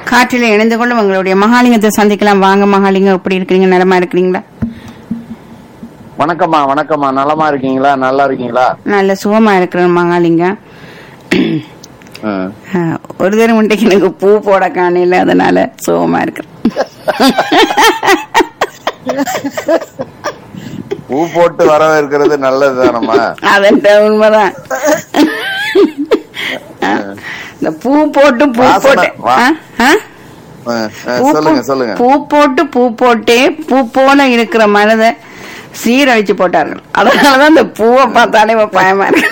காற்றில் இணைந்து கொண்டு உங்களுடைய மகாலிங்கத்தை சந்திக்கலாம் வாங்க மகாலிங்கம் எப்படி இருக்கிறீங்க நலமா இருக்கிறீங்களா வணக்கம்மா வணக்கம்மா நலமா இருக்கீங்களா நல்லா இருக்கீங்களா நல்ல சுகமா இருக்கிறேன் மகாலிங்கம் ம். அஹ், ஒரு தரம் இன்றைக்கு எனக்கு பூ போட காணையில அதனால சுகமா இருக்கிறேன் பூ போட்டு வரவேற்கிறது நல்லதுதானம்மா அதன்ட்ட உண்மைதான் அஹ், இந்த பூ போட்டு பூ வாசனை, போட்டு வா- அஹ், அஹ்? ம், ம், பூ சொல்லுங்க போ- சொல்லுங்க பூ போட்டு பூ போட்டே பூ போல இருக்கிற மனதை சீரழிச்சு போட்டார்கள் அதனாலதான் இந்த பூவை பார்த்தாலே இப்ப பயமா இருக்கு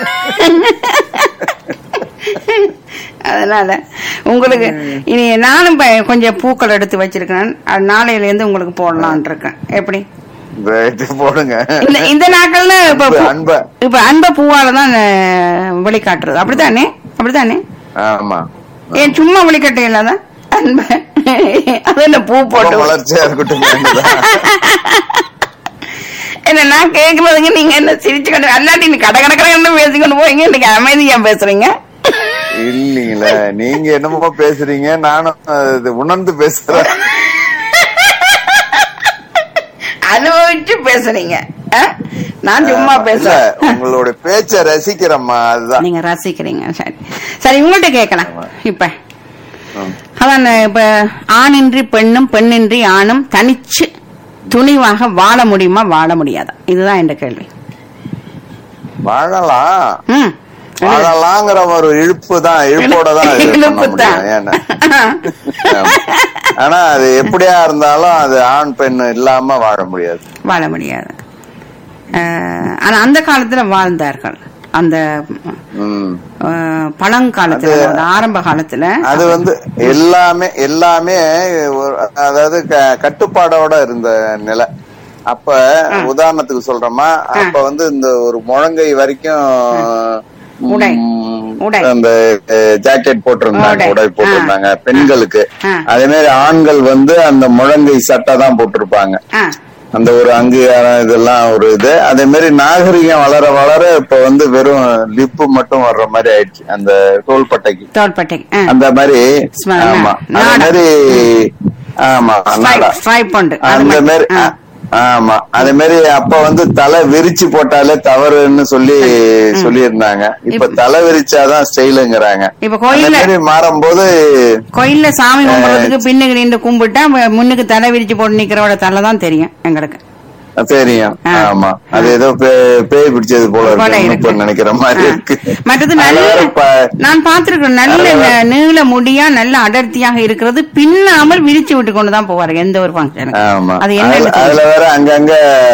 அதனால உங்களுக்கு இனி நானும் ப- கொஞ்சம் பூக்கள் எடுத்து வச்சிருக்கேன் அது நாளையில இருந்து உங்களுக்கு போடலாம்னு இருக்கேன் எப்படி ரைட்டு, போடுங்க இந்த இந்த நாட்கள்ல இப்ப அன்பு, பூ- அன்ப இப்ப அன்ப பூவால தான் அஹ், வெளிக்காட்டுறது அப்படித்தானே அப்படித்தானே ஆமா ஏன் சும்மா வெளிக்கட்ட இல்லாத அன்ப அது என்ன பூ ரொம்ப போட்டு வளர்ச்சியா இருக்கட்டும் வேண்டுதான். என்ன நான் கேக்குறதுங்க நீங்க என்ன சிரிச்சுக்கிட்டு அல்லாட்டி நீ கட கடக்கடன்னு பேசிக்கொண்டு போறீங்க இன்னைக்கு அமைதியா பேசுறீங்க இல்லீங்களே நீங்க என்னமோ பேசுறீங்க நானும் அது உணர்ந்து பேசுறேன் அனுபவிச்சு பேசுறீங்க ஆ? நான் சும்மா இல்ல, பேசுறேன் உங்களோட பேச்ச ரசிக்கிறேம்மா அதுதான் நீங்க ரசிக்கிறீங்க சரி சரி உங்கள்கிட்ட கேட்கலாம் இப்ப ம். அதான் இப்ப ஆணின்றி பெண்ணும் பெண்ணின்றி ஆணும் தனிச்சு துணிவாக வாழ முடியுமா வாழ முடியாதா இதுதான் என்ற கேள்வி வாழலாம் ம் வாழலாங்கிற ஒரு இழுப்பு தான் இழுப்போட தான் இது பண்ண இழுப்புதான். முடியும் ஏன்னா ஆமா. ஆனா அது எப்படியா இருந்தாலும் அது ஆண் பெண் இல்லாம வாழ முடியாது வாழ முடியாது அஹ், ஆனா அந்த காலத்துல வாழ்ந்தார்கள் அந்த ம். அஹ், பழங்காலத்துல அது- அதாவது ஆரம்ப காலத்துல அது வந்து எல்லாமே எல்லாமே ஒரு- அதாவது க- கட்டுப்பாடோட இருந்த நிலை அப்ப உதாரணத்துக்கு சொல்றோமா அப்ப வந்து இந்த ஒரு முழங்கை வரைக்கும் உடை. ம், உடை. அந்த ஜாக்கெட் போட்டிருந்தாங்க உடை. உடை போட்டிருந்தாங்க பெண்களுக்கு ஆ. அதே மாதிரி ஆண்கள் வந்து அந்த முழங்கை சட்டை தான் போட்டிருப்பாங்க ஆ, அந்த ஒரு அங்கீகாரம் இதெல்லாம் ஒரு இது அதே மாதிரி நாகரிகம் வளர வளர இப்ப வந்து வெறும் லிப்பு மட்டும் வர்ற மாதிரி ஆயிடுச்சு அந்த தோள்பட்டைக்கு தோள்பட்டை ஆ. அந்த மாதிரி ஸ்ம- ஆமா நாடா. அந்த மாதிரி ஆமா நாடா. Stripe- stripe உண்டு. அது அந்த மாதிரி. மாதிரி ஆ. ஆமா அதே மாதிரி அப்ப வந்து தலை விரிச்சு போட்டாலே தவறுன்னு சொல்லி சொல்லியிருந்தாங்க இப்ப தலை விரிச்சாதான் ஸ்டைலுங்கிறாங்க இப்ப அந்த கோயில்ல மாதிரி மாறும்போது கோயில்ல சாமி கும்பிடுறதுக்கு பின்னுக்கு நின்று கும்பிட்டா ம- முன்னுக்கு தலை விரிச்சு போட்டு நிக்கிறவோட தலை தான் தெரியும் எங்களுக்கு தெரியும் ஆ. ஆமா அது ஏதோ பே- பேய் பிடிச்சது போல போல இருக்கு இருக்கு. இப்ப நினைக்கிற மாதிரி ஆ. இருக்கு மற்றது அதுல நல்ல வேற ப- நான் பார்த்திருக்கேன் நல்ல ந- நீள முடியா நல்ல அடர்த்தியாக இருக்கிறது பின்னாமல் விரிச்சு விட்டு கொண்டுதான் போவாரு எந்த ஒரு ஃபங்க்ஷனுக்கு ஆமா அது அதுல என்ன அதுல வேற அங்கங்க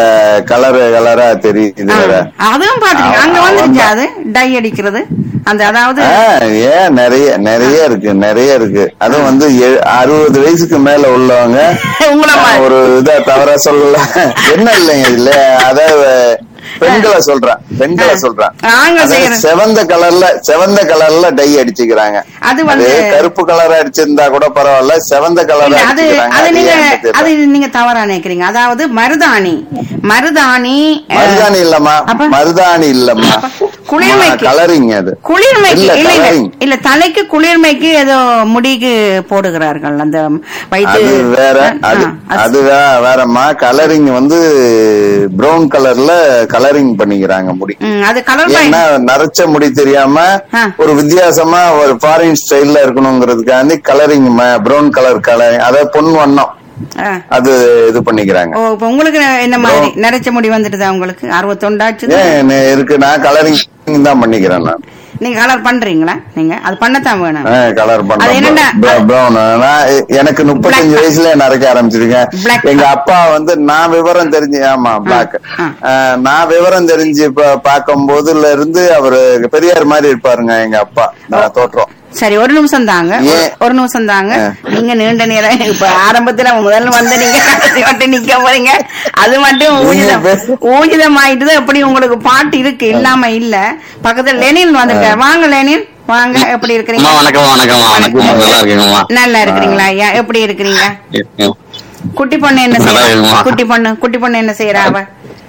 கலர் கலரா தெரியுது வேற அதுவும் பாத்துருக்கேன் அங்க ஆமா, வந்துருச்சு ஆமா. அது டை அடிக்கிறது அந்த அதாவது ஆ, ஏன் நிறைய நிறைய இருக்கு நிறைய இருக்கு அதுவும் வந்து எ- அறுபது வயசுக்கு மேல உள்ளவங்க உங்களை நான் மாதிரி. ஒரு இதா தவறா சொல்லல என்ன இல்லைங்க இல்ல அதாவது பெண்களை சொல்றேன் பெண்களை சொல்றேன் ஆண்கள் அதாவது செய்யறது. செவந்த கலர்ல செவந்த கலர்ல டை அடிச்சுக்கிறாங்க அது அது வந்து கருப்பு கலர் அடிச்சிருந்தா கூட பரவாயில்ல செவந்த கலர் இல்ல, அது அடிச்சுக்கிறாங்க அது அது நீங்க ஏன்னு தெரியல. அது நீங்க தவறா நினைக்கிறீங்க அதாவது மருதாணி மருதாணி அஹ், மருதாணி இல்லம்மா அப்ப? மருதாணி இல்லம்மா குளிர்மைக்கு. கலரிங் அது குளிர்மைக்கு இல்ல, இல்ல இல்ல coloring. இல்ல தலைக்கு குளிர்மைக்கு ஏதோ முடிக்கு போடுகிறார்கள் அந்த வயிற்று அது வேற அது ஆ, அது- அது வே- வேறம்மா கலரிங் வந்து பிரவுன் கலர்ல கலரிங் பண்ணிக்கிறாங்க முடி ம், அது கலர் ஏன்னா நரைச்ச முடி தெரியாம ஆ. ஒரு வித்தியாசமா ஒரு ஃபாரின் ஸ்டைல்ல இருக்கணுங்கிறதுக்காண்டி கலரிங் பிரவுன் கலர் கலர் அதாவது பொன் வண்ணம் அது இது பண்ணிக்கிறாங்க ஓ இப்ப உங்களுக்கு என்ன மாதிரி நரைச்ச முடி வந்துட்டுதா உங்களுக்கு அறுபத்தொண்டாச்சு ஏன் நே- இருக்கு நான் கலரிங் தான் பண்ணிக்கிறேன் நான் நீங்க கலர் பண்றீங்களா நீங்க அது பண்ணத்தான் வேணும் கலர் அது என்னடா? பண்றேன் பிரவுன் நான் எனக்கு முப்பத்தஞ்சு வயசுல நரைக்க ஆரம்பிச்சிருக்கேன் Black. எங்க அப்பா வந்து நான் விவரம் தெரிஞ்சு ஆமா பிளாக் ஆ. நான் விவரம் தெரிஞ்சு பா- பார்க்கும் போதுல இருந்து அவரு பெரியார் மாதிரி இருப்பாருங்க எங்க அப்பா நான் தோற்றம் சரி ஒரு நிமிஷம் தாங்க ஒரு- ஏன்? ஒரு நிமிஷம் தாங்க நீங்க நீண்ட நேரம் இப்ப ஆரம்பத்துல முதல்ல வந்து நீங்க கடைசி மட்டும் நிக்க போறீங்க அது மட்டும் ஊஜிதம் பேசு. ஊஜிதம் ஆயிட்டுதான் எப்படி உங்களுக்கு பாட்டு இருக்கு இல்லாம இல்ல பக்கத்துல லெனின் வந்திருக்காரு வாங்க லெனின் வாங்க எப்படி இருக்கிறீங்க அம்மா வணக்கம் வணக்கம் வணக்கம் நல்லா இருக்கீங்கம்மா நல்லா இருக்கிறீங்களா ஐயா எப்படி இருக்கிறீங்க குட்டி பொண்ணு என்ன நல்லா செய்யறா இருக்குமா? குட்டி பொண்ணு குட்டி பொண்ணு என்ன செய்யறா அவ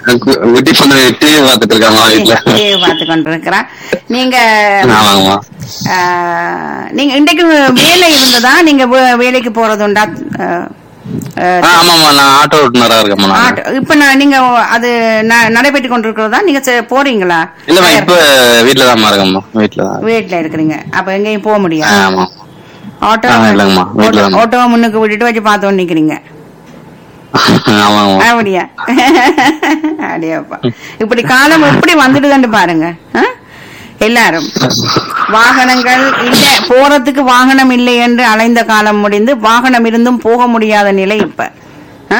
குட்டி பொண்ணு டிவி பாத்துட்டு இருக்காங்க வீட்டுல டிவி பார்த்து கொண்டிருக்கிறா நீங்க ஆமாங்கம்மா ஆஹ், நீங்க இன்றைக்கு வேலை இருந்ததா நீங்க வே- வேலைக்கு போறது உண்டா ஆஹ், ஆஹ், ஆ, ஆமாம்மா நான் ஆட்டோ ஓட்டுநரா இருக்கேம்மா நான் ஆட்டோ- இப்ப நான் நீங்க அது ந- நடைபெற்று கொண்டிருக்கிறதா நீங்க செ- போறீங்களா இல்லம்மா இப்ப வீட்டுல தான் இருக்கேம்மா வீட்டுல தான் வீட்டுல இருக்கிறீங்க அப்ப எங்கேயும் போக முடியாது ஆமா ஆட்டோ ஆ, இல்லைங்கம்மா, வீட்டுல ஆட்டோ- தான். ஆட்டோவை முன்னுக்கு விட்டுட்டு வச்சு பார்த்து நிக்கிறீங்க ஆமாங்கம்மா அப்படியா அப்படியாப்பா இப்படி காலம் எப்படி வந்துடுதுன்னு பாருங்க ஆ? எல்லாரும் வாகனங்கள் இல்ல போறதுக்கு வாகனம் இல்லை என்று அலைந்த காலம் முடிந்து வாகனம் இருந்தும் போக முடியாத நிலை இப்ப ஆ?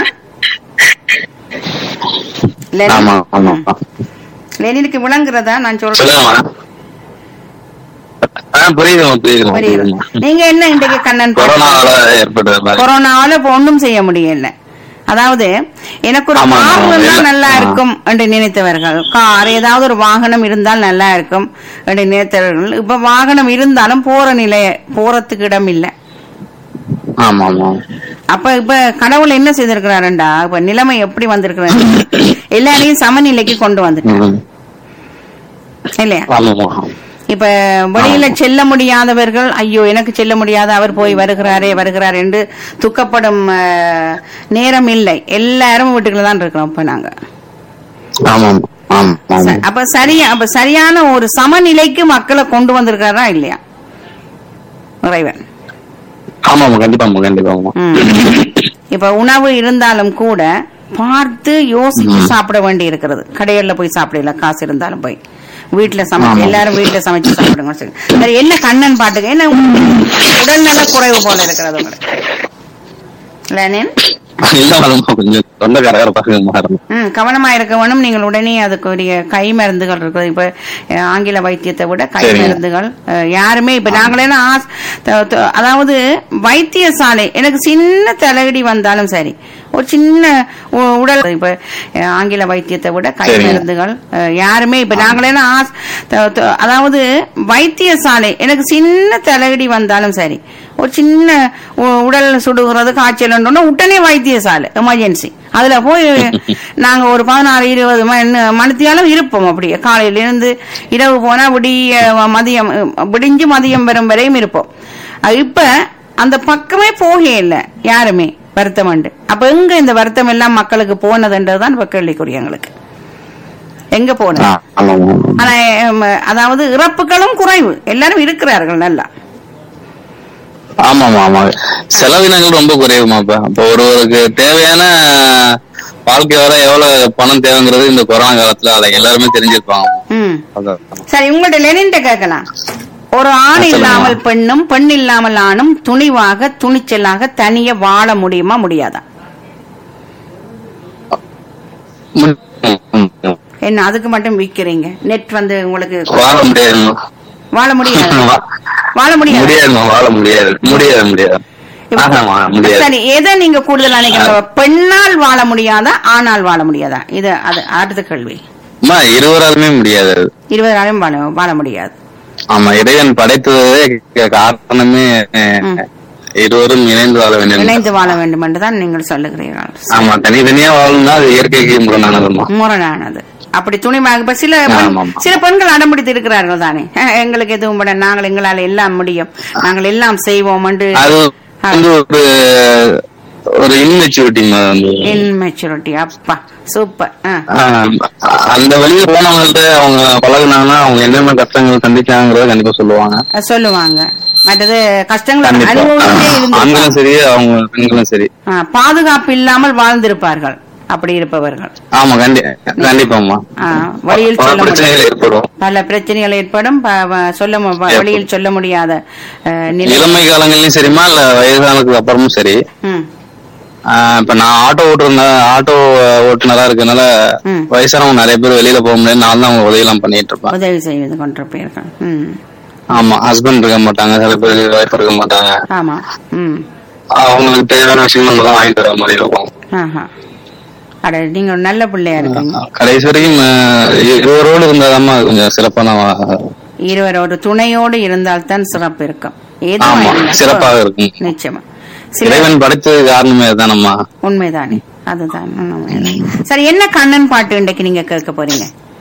லெனின். ஆமா ஆமா ம். லெனினுக்கு விளங்குறதா நான் சொல்றேன் சொல்லுங்கம்மா ஆ புரியுதுமா புரியுதுமா புரியுது புரியுதுமா நீங்க என்ன இன்றைக்கு கண்ணன் பாட்டு- கொரோனாவால ஏற்பட்டது பாருங்க. கொரோனாவால இப்ப ஒண்ணும் செய்ய முடியல அதாவது எனக்கு ஒரு ஆமா, ஆமா, கார் இருந்தால் இல்ல. நல்லா ஆ. இருக்கும் என்று நினைத்தவர்கள் கார் ஏதாவது ஒரு வாகனம் இருந்தால் நல்லா இருக்கும் என்று நினைத்தவர்கள் இப்ப வாகனம் இருந்தாலும் போற நிலை போறதுக்கு இடம் இல்ல ஆமா ஆமா அப்ப இப்ப கடவுள் என்ன செய்திருக்கிறாருண்டா இப்ப நிலைமை எப்படி வந்திருக்கிறாரு எல்லாரையும் சமநிலைக்கு கொண்டு வந்துட்டார் ம். இல்லையா ஆமாம்மா இப்ப வெளியில செல்ல முடியாதவர்கள் ஐயோ எனக்கு செல்ல முடியாத அவர் போய் வருகிறாரே வருகிறார் என்று துக்கப்படும் அஹ், நேரம் இல்லை எல்லாரும் வீட்டுக்குள்ள தான் இருக்கிறோம் இப்ப நாங்க ஆமாம் ஆம் ஆமா ச- அப்ப சரியா அப்ப சரியான ஒரு சமநிலைக்கு மக்களை கொண்டு வந்திருக்காரா இல்லையா இறைவன் ஆமாம்மா கண்டிப்பாம்மா கண்டிப்பாம்மா ம். இப்ப உணவு இருந்தாலும் கூட பார்த்து யோசிச்சு சாப்பிட வேண்டி இருக்கிறது கடைகள்ல போய் சாப்பிடல காசு இருந்தாலும் போய் வீட்டுல சமைச்சு ஆமா. எல்லாரும் வீட்டுல சமைச்சு சாப்பிடுங்க சரி. சரி என்ன கண்ணன் பாட்டுக்கு என்ன உடல்நல குறைவு போல இருக்கிறது உங்களுக்கு லெனின் இல்ல மேடம் கொஞ்சம் தொண்டை கரகரப்பாக மாறும் ம் கவனமா இருக்க வேணும் நீங்கள் உடனே அதுக்குரிய கை மருந்துகள் இருக்குது இப்ப அஹ், ஆங்கில வைத்தியத்தை விட கை சரிங்க. மருந்துகள் அஹ், யாருமே இப்ப நாங்களெல்லாம் ஆஸ்- த- த- அதாவது வைத்தியசாலை எனக்கு சின்ன தலையடி வந்தாலும் சரி ஒரு சின்ன உ- உடல் இப்ப அஹ், ஆங்கில வைத்தியத்தை விட கை சரிங்க. மருந்துகள் அஹ், யாருமே இப்ப நாங்களெல்லாம் ஆஸ்- த- த- அதாவது வைத்தியசாலை எனக்கு சின்ன தலையடி வந்தாலும் சரி ஒரு சின்ன உ- உடல் சுடுகிறது காய்ச்சல் உடனே வைத்தியசாலை எமர்ஜென்சி அதுல போய் நாங்க ஒரு பதினாறு இருபது மணி மணித்தியாலும் இருப்போம் அப்படியே காலையில இருந்து இரவு போனா விடிய மதியம் விடிஞ்சு மதியம் வரும் வரையும் இருப்போம் அது இப்ப அந்த பக்கமே போகே இல்ல யாருமே வருத்தம் உண்டு அப்ப எங்க இந்த வருத்தம் எல்லாம் மக்களுக்கு போனதுன்றதுதான் இப்ப கேள்விக்குறி எங்களுக்கு எங்க போனது ஆமாம்மா ஆனா எம், அதாவது இறப்புகளும் குறைவு எல்லாரும் இருக்கிறார்கள் நல்லா ஆமாமா ஆமா செலவினங்கள் ரொம்ப குறைவுமா இப்ப இப்ப ஒருவருக்கு தேவையான வாழ்க்கை வர எவ்வளவு பணம் தேவைங்கிறது இந்த கொரோனா காலத்துல அதை எல்லாருமே தெரிஞ்சிருப்பாங்க ம் அதான். சரி உங்கள்ட்ட லெனின்ட்ட கேட்கலாம் ஒரு ஆண் சொல்லுங்க. இல்லாமல் பெண்ணும் பெண் இல்லாமல் ஆணும் துணிவாக துணிச்சலாக தனிய வாழ முடியுமா முடியாதா ம், ம், ம், ம். என்ன அதுக்கு மட்டும் விக்கிறீங்க நெட் வந்து உங்களுக்கு வாழ முடியாது வாழ முடியாது வாழ முடியாது முடியாதுமா வாழ முடியாது முடியாது முடியாது ஆஹாமா முடியாது சரி எதை நீங்க கூடுதலா நினைக்கிறீங்க பெண்ணால் வாழ முடியாதா ஆணால் வாழ முடியாதா இது அது அடுத்த கேள்வி அம்மா இருவராலுமே முடியாது அது. இருபதாலும் வாழ வாழ முடியாது ஆமா இறைவன் படைத்ததே க- காரணமே அஹ், இருவரும் இணைந்து வாழ வேண்டும் இணைந்து வாழ வேண்டும் என்றுதான் நீங்கள் சொல்லுகிறீர்கள் ஆமா தனித்தனியா வாழணும்னா அது இயற்கைக்கு முரணானதுமா முரணானது அப்படி துணிமாக இப்ப சில பெண்- ஆமாம். சில பெண்கள் அடம்பிடித்து இருக்கிறார்கள் தானே அஹ், எங்களுக்கு எதுவும் பண்ண நாங்கள் எங்களால் எல்லாம் முடியும் நாங்கள் எல்லாம் செய்வோம் என்று அது வந்து ஒரு ஒரு இன்மெச்சூரிட்டி வந்து இன்மெச்சூரிட்டி அப்பா சூப்பர் ஆஹ் அந்த வழியில போனவங்கள்ட்ட அவங்க பழகுனாங்கன்னா அவங்க என்னென்ன கஷ்டங்கள் சந்திச்சாங்கிறத கண்டிப்பா சொல்லுவாங்க சொல்லுவாங்க மற்றது கஷ்டங்களை கண்டிப்பா அனுபவிச்சே ஆண்களும் இருந்து சரி அவங்க பெண்களும் சரி பாதுகாப்பு இல்லாமல் வாழ்ந்திருப்பார்கள் அப்படி இருப்பவர்கள் ஆமா கண்டி கண்டிப்பாமா ஆ, வழியில் பல சொல்ல பிரச்சனைகள் முடியாது ஏற்படும் பல பிரச்சனைகள் ஏற்படும் ப- வ- சொல்ல மு- வ- வழியில் சொல்ல முடியாத அஹ், நிலை இளமை காலங்கள்லயும் சரிமா இல்ல வயதானதுக்கு அப்புறமும் சரி ம், ஆஹ் இப்ப நான் ஆட்டோ ஓட்டுறதுனால ஆட்டோ ஓட்டுனரா இருக்கனால ம். வயசானவங்க நிறைய பேர் வெளியில போக முடியாது நான் தான் அவங்க உதவி எல்லாம் பண்ணிட்டு இருப்பேன் உதவி செய்து கொண்டிருப்பீர்கள் ம் ஆமா ஹஸ்பண்ட் இருக்க மாட்டாங்க சில பேர் ஒய்ஃப் இருக்க மாட்டாங்க ஆமா ம் அவங்களுக்கு தேவையான விஷயம் நம்ம தான் வாங்கி தர மாதிரி இருக்கும் ஆஹா அட நீங்க ஒரு நல்ல பிள்ளையா இருக்கீங்க கடைசி வரைக்கும் ஆஹ் இருவரோடு இருந்தாதாம்மா அது கொஞ்சம் சிறப்பான வா- இருவரோடு துணையோடு இருந்தால்தான் சிறப்பு இருக்கும் எதுவும் ஆமா இல்லை. சிறப்பாக இருக்கும் நிச்சயமா சில இறைவன் படைத்தது காரணமே அதுதானம்மா உண்மைதானே அதுதான் உண்மை. சரி என்ன கண்ணன் பாட்டு இன்றைக்கு நீங்க கேட்க போறீங்க